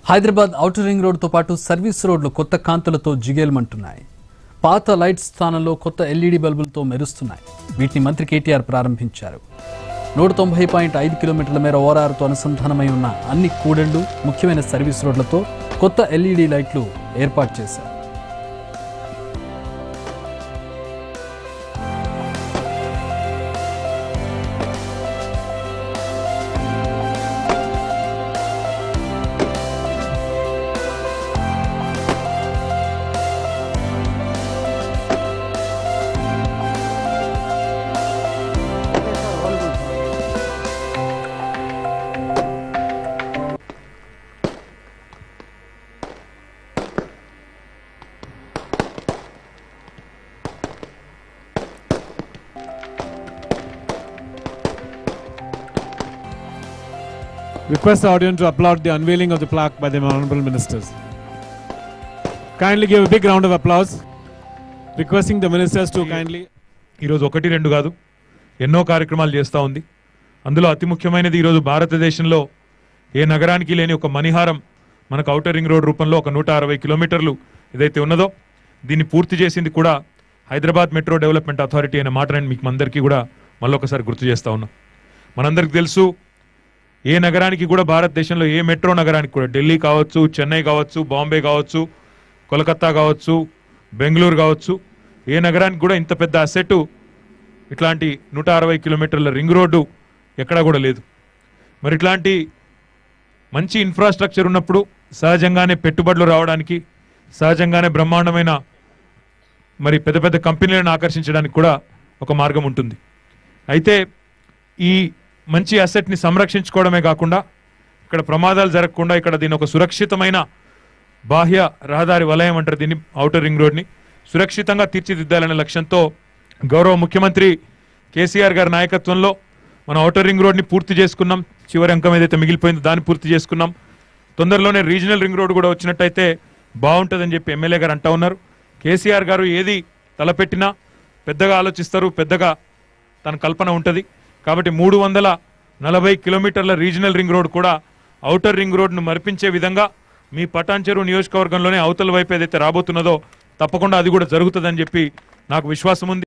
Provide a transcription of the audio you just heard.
Hyderabad outer ring రోడ్డుతో పాటు service రోడ్లు కొత్త కాంతులతో జిగేల్మంటున్నాయి పాత లైట్స్ స్థానంలో కొత్త ఎల్ఈడి బల్బులతో మెరుస్తున్నాయి వీటిని మంత్రి కేటీఆర్ ప్రారంభించారు నూట తొంభై పాయింట్ ఐదు కిలోమీటర్ల మేర ఓఆర్ఆర్తో అనుసంధానమై ఉన్న అన్ని కూడళ్లు ముఖ్యమైన సర్వీస్ రోడ్లతో కొత్త ఎల్ఈడి లైట్లు ఏర్పాటు చేశారు Request the audience to applaud the unveiling of the plaque by the honorable ministers. Kindly give a big round of applause. Requesting the ministers to kindly. ఈరోజు ఒకటి రెండు కాదు ఎన్నో కార్యక్రమాలు చేస్తూ ఉంది అందులో అతి ముఖ్యమైనది ఈరోజు భారతదేశంలో ఏ నగరానికి లేని ఒక మణిహారం మనకు ఔటర్ రింగ్ రోడ్ రూపంలో ఒక నూట అరవై కిలోమీటర్లు ఏదైతే ఉన్నదో దీన్ని పూర్తి చేసింది కూడా హైదరాబాద్ మెట్రో డెవలప్మెంట్ అథారిటీ అనే మాట నేను మీకు అందరికీ కూడా మళ్ళొకసారి గుర్తు చేస్తా ఉన్నా మనందరికీ తెలుసు ఏ నగరానికి కూడా భారతదేశంలో ఏ మెట్రో నగరానికి కూడా ఢిల్లీ కావచ్చు చెన్నై కావచ్చు బాంబే కావచ్చు కోలకత్తా కావచ్చు బెంగళూరు కావచ్చు ఏ నగరానికి కూడా ఇంత పెద్ద అసెట్ ఇట్లాంటి నూట అరవై కిలోమీటర్ల రింగ్ రోడ్డు ఎక్కడా కూడా లేదు మరి ఇట్లాంటి మంచి ఇన్ఫ్రాస్ట్రక్చర్ ఉన్నప్పుడు సహజంగానే పెట్టుబడులు రావడానికి సహజంగానే బ్రహ్మాండమైన మరి పెద్ద పెద్ద కంపెనీలను ఆకర్షించడానికి కూడా ఒక మార్గం ఉంటుంది అయితే ఈ మంచి అసెట్ని సంరక్షించుకోవడమే కాకుండా ఇక్కడ ప్రమాదాలు జరగకుండా ఇక్కడ దీని ఒక సురక్షితమైన బాహ్య రహదారి వలయం అంటారు దీన్ని ఔటర్ రింగ్ రోడ్ని సురక్షితంగా తీర్చిదిద్దాలనే లక్ష్యంతో గౌరవ ముఖ్యమంత్రి కేసీఆర్ గారి నాయకత్వంలో మన ఔటర్ రింగ్ రోడ్ని పూర్తి చేసుకున్నాం చివరి అంకం ఏదైతే మిగిలిపోయిందో దాన్ని పూర్తి చేసుకున్నాం తొందరలోనే రీజనల్ రింగ్ రోడ్ కూడా వచ్చినట్టయితే బాగుంటుందని చెప్పి ఎమ్మెల్యే గారు అంటా ఉన్నారు కేసీఆర్ గారు ఏది తలపెట్టినా పెద్దగా ఆలోచిస్తారు పెద్దగా తన కల్పన ఉంటుంది కాబట్టి మూడు వందల నలభై కిలోమీటర్ల రీజనల్ రింగ్ రోడ్ కూడా ఔటర్ రింగ్ రోడ్ను మరిపించే విధంగా మీ పటాన్ చెరువు నియోజకవర్గంలోనే అవతల వైపు ఏదైతే రాబోతున్నదో తప్పకుండా అది కూడా జరుగుతుందని చెప్పి నాకు విశ్వాసం ఉంది